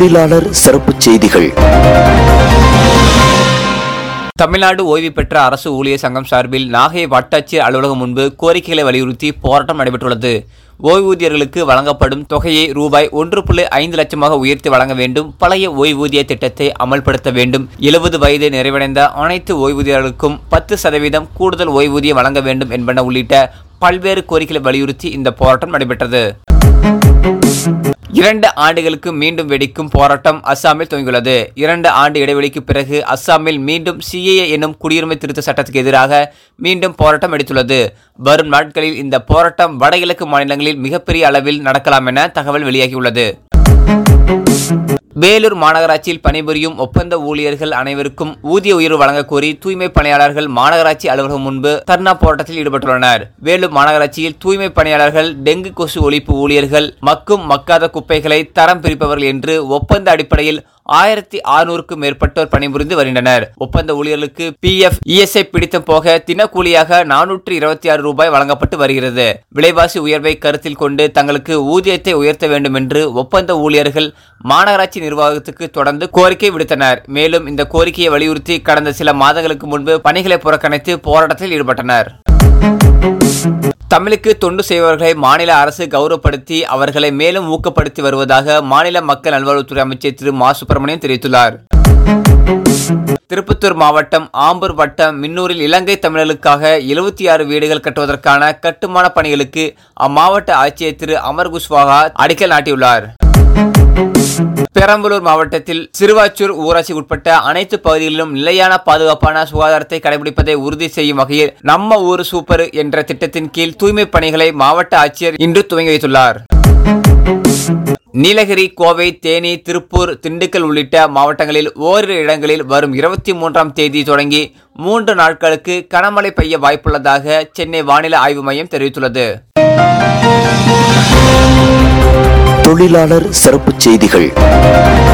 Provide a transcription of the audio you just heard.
தொழிலாளர் சிறப்புச் செய்திகள் தமிழ்நாடு ஓய்வு பெற்ற அரசு ஊழியர் சங்கம் சார்பில் நாகை வட்டாட்சியர் அலுவலகம் முன்பு கோரிக்கைகளை வலியுறுத்தி போராட்டம் நடைபெற்றுள்ளது ஓய்வூதியர்களுக்கு வழங்கப்படும் தொகையை ரூபாய் ஒன்று புள்ளி ஐந்து லட்சமாக உயர்த்தி வழங்க வேண்டும் பழைய ஓய்வூதிய திட்டத்தை அமல்படுத்த வேண்டும் எழுபது வயது நிறைவடைந்த அனைத்து ஓய்வூதியர்களுக்கும் பத்து சதவீதம் கூடுதல் ஓய்வூதியம் வழங்க வேண்டும் என்பன உள்ளிட்ட பல்வேறு கோரிக்கைகளை வலியுறுத்தி இந்த போராட்டம் நடைபெற்றது இரண்டு ஆண்டுகளுக்கு மீண்டும் வெடிக்கும் போராட்டம் அஸ்ஸாமில் துவங்கியுள்ளது இரண்டு ஆண்டு இடைவெளிக்கு பிறகு அஸ்ஸாமில் மீண்டும் சிஏஏ எனும் குடியுரிமை திருத்த சட்டத்துக்கு எதிராக மீண்டும் போராட்டம் வெடித்துள்ளது வரும் நாட்களில் இந்த போராட்டம் வடகிழக்கு மாநிலங்களில் மிகப்பெரிய அளவில் நடக்கலாம் என தகவல் வெளியாகியுள்ளது வேலூர் மாநகராட்சியில் பணிபுரியும் ஒப்பந்த ஊழியர்கள் அனைவருக்கும் ஊதிய உயர்வு வழங்க கோரி தூய்மை பணியாளர்கள் மாநகராட்சி அலுவலகம் முன்பு தர்ணா போராட்டத்தில் ஈடுபட்டுள்ளனர் வேலூர் மாநகராட்சியில் தூய்மை பணியாளர்கள் டெங்கு கொசு ஒழிப்பு ஊழியர்கள் மக்கும் மக்காத குப்பைகளை தரம் பிரிப்பவர்கள் என்று ஒப்பந்த அடிப்படையில் ஆயிரத்தி அறுநூறுக்கும் மேற்பட்டோர் பணிபுரிந்து வருகின்றனர் ஒப்பந்த ஊழியர்களுக்கு பி எஃப் இஎஸ்ஐ பிடித்தம் போக தினக்கூலியாக நானூற்று இருபத்தி ஆறு ரூபாய் வழங்கப்பட்டு வருகிறது விலைவாசி உயர்வை கருத்தில் கொண்டு தங்களுக்கு ஊதியத்தை உயர்த்த வேண்டும் என்று ஒப்பந்த ஊழியர்கள் மாநகராட்சி நிர்வாகத்துக்கு தொடர்ந்து கோரிக்கை விடுத்தனர் மேலும் இந்த கோரிக்கையை வலியுறுத்தி கடந்த சில மாதங்களுக்கு முன்பு பணிகளை புறக்கணித்து போராட்டத்தில் ஈடுபட்டனர் தமிழுக்கு தொண்டு செய்பவர்களை மாநில அரசு கௌரவப்படுத்தி அவர்களை மேலும் ஊக்கப்படுத்தி வருவதாக மாநில மக்கள் நல்வாழ்வுத்துறை அமைச்சர் திரு மா சுப்பிரமணியன் தெரிவித்துள்ளார் திருப்பத்தூர் மாவட்டம் ஆம்பூர் வட்டம் மின்னூரில் இலங்கை தமிழர்களுக்காக எழுபத்தி ஆறு வீடுகள் கட்டுவதற்கான கட்டுமான பணிகளுக்கு அம்மாவட்ட ஆட்சியர் திரு அமர் குஷ்வாகா அடிக்கல் நாட்டியுள்ளார் பெரம்பலூர் மாவட்டத்தில் சிறுவாச்சூர் ஊராட்சி உட்பட்ட அனைத்து பகுதிகளிலும் நிலையான பாதுகாப்பான சுகாதாரத்தை கடைபிடிப்பதை உறுதி செய்யும் வகையில் நம்ம ஊர் சூப்பர் என்ற திட்டத்தின் கீழ் தூய்மை பணிகளை மாவட்ட ஆட்சியர் இன்று துவங்கி வைத்துள்ளார் நீலகிரி கோவை தேனி திருப்பூர் திண்டுக்கல் உள்ளிட்ட மாவட்டங்களில் ஓரிரு இடங்களில் வரும் இருபத்தி மூன்றாம் தேதி தொடங்கி மூன்று நாட்களுக்கு கனமழை பெய்ய வாய்ப்புள்ளதாக சென்னை வானிலை ஆய்வு மையம் தெரிவித்துள்ளது தொழிலாளர் சிறப்புச் செய்திகள்